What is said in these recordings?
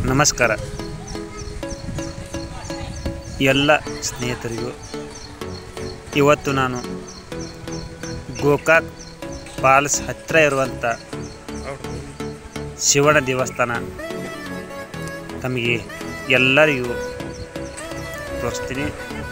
ನಮಸ್ಕಾರ ಎಲ್ಲ ಸ್ನೇಹಿತರಿಗೂ ಇವತ್ತು ನಾನು ಗೋಕಾಕ್ ಫಾಲ್ಸ್ ಹತ್ತಿರ ಇರುವಂಥ ಶಿವನ ದೇವಸ್ಥಾನ ತಮಗೆ ಎಲ್ಲರಿಗೂ ತೋರಿಸ್ತೀನಿ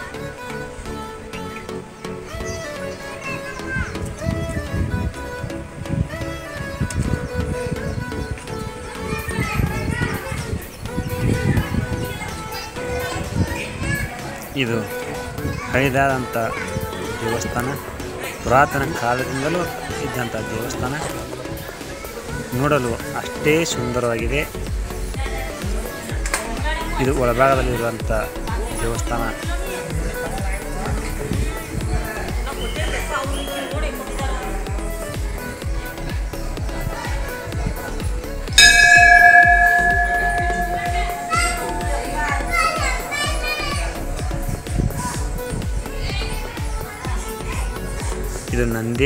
ಇದು ಹಳೆದಾದಂಥ ದೇವಸ್ಥಾನ ಪುರಾತನ ಕಾಲದಿಂದಲೂ ಇದ್ದಂಥ ದೇವಸ್ಥಾನ ನೋಡಲು ಅಷ್ಟೇ ಸುಂದರವಾಗಿದೆ ಇದು ಒಳಭಾಗದಲ್ಲಿರುವಂಥ ದೇವಸ್ಥಾನ ಇದು ನಂದಿ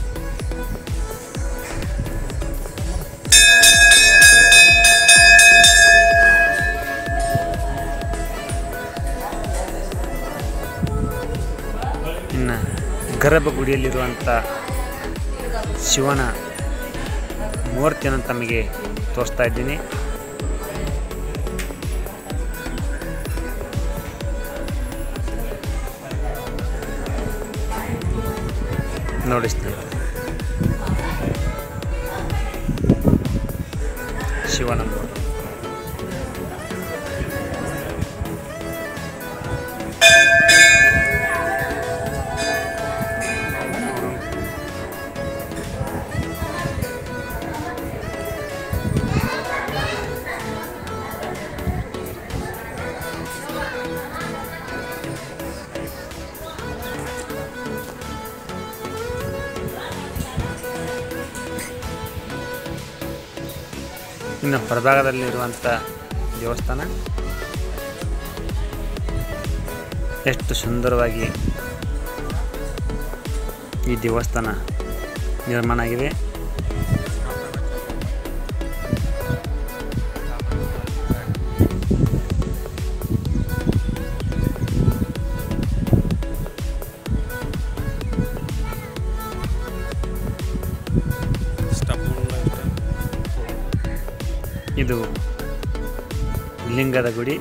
ಇನ್ನು ಗರ್ಭಗುಡಿಯಲ್ಲಿರುವಂಥ ಶಿವನ ಮೂರ್ತಿಯನ್ನು ತಮಗೆ ತೋರಿಸ್ತಾ ಇದ್ದೀನಿ ನೋಡಿ ಸ್ನೇಹಿತರೆ ಶಿವನ ಮೂರ್ತಿ ಇನ್ನು ಹೊರಭಾಗದಲ್ಲಿರುವಂಥ ದೇವಸ್ಥಾನ ಎಷ್ಟು ಸುಂದರವಾಗಿ ಈ ದೇವಸ್ಥಾನ ನಿರ್ಮಾಣ ಆಗಿದೆ ಇದು ಲಿಂಗದ ಗುಡಿ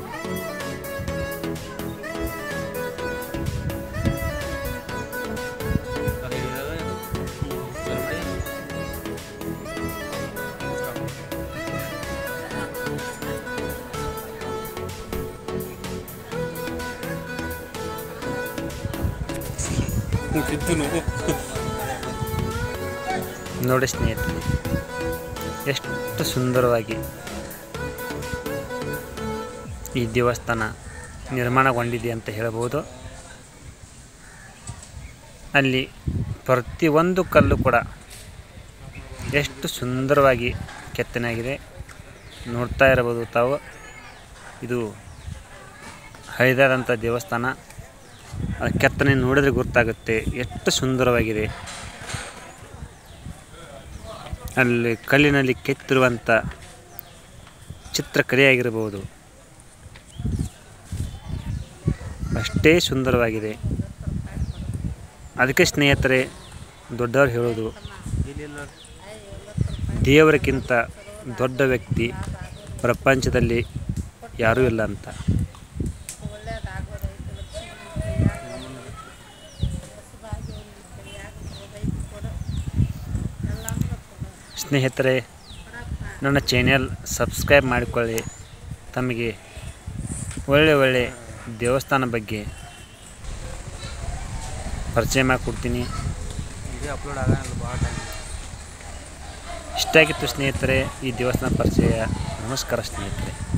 ನೋಡಿ ಸ್ನೇಹಿತರೆ ಎಷ್ಟು ಸುಂದರವಾಗಿ ಈ ದೇವಸ್ಥಾನ ನಿರ್ಮಾಣಗೊಂಡಿದೆ ಅಂತ ಹೇಳಬಹುದು ಅಲ್ಲಿ ಪ್ರತಿಯೊಂದು ಕಲ್ಲು ಕೂಡ ಎಷ್ಟು ಸುಂದರವಾಗಿ ಕೆತ್ತನೆಯಾಗಿದೆ ನೋಡ್ತಾ ಇರಬಹುದು ತಾವು ಇದು ಹಳೆದಾದಂಥ ದೇವಸ್ಥಾನ ಆ ಕೆತ್ತನೆ ನೋಡಿದ್ರೆ ಗೊತ್ತಾಗುತ್ತೆ ಎಷ್ಟು ಸುಂದರವಾಗಿದೆ ಅಲ್ಲಿ ಕಲ್ಲಿನಲ್ಲಿ ಕೆತ್ತಿರುವಂಥ ಚಿತ್ರಕಲೆಯಾಗಿರಬಹುದು ಅಷ್ಟೇ ಸುಂದರವಾಗಿದೆ ಅದಕ್ಕೆ ಸ್ನೇಹಿತರೆ ದೊಡ್ಡವರು ಹೇಳೋದು ದೇವರಕ್ಕಿಂತ ದೊಡ್ಡ ವ್ಯಕ್ತಿ ಪ್ರಪಂಚದಲ್ಲಿ ಯಾರೂ ಇಲ್ಲ ಅಂತ ಸ್ನೇಹಿತರೆ ನನ್ನ ಚಾನೆಲ್ ಸಬ್ಸ್ಕ್ರೈಬ್ ಮಾಡಿಕೊಳ್ಳಿ ತಮಗೆ ಒಳ್ಳೆ ಒಳ್ಳೆ ದೇವಸ್ಥಾನ ಬಗ್ಗೆ ಪರಿಚಯ ಮಾಡಿಕೊಡ್ತೀನಿ ಅಪ್ಲೋಡ್ ಆಗಲ್ಲ ಭಾಳ ಟೈಮ್ ಇಷ್ಟ ಆಗಿತ್ತು ಸ್ನೇಹಿತರೆ ಈ ದೇವಸ್ಥಾನ ಪರಿಚಯ ನಮಸ್ಕಾರ ಸ್ನೇಹಿತರೆ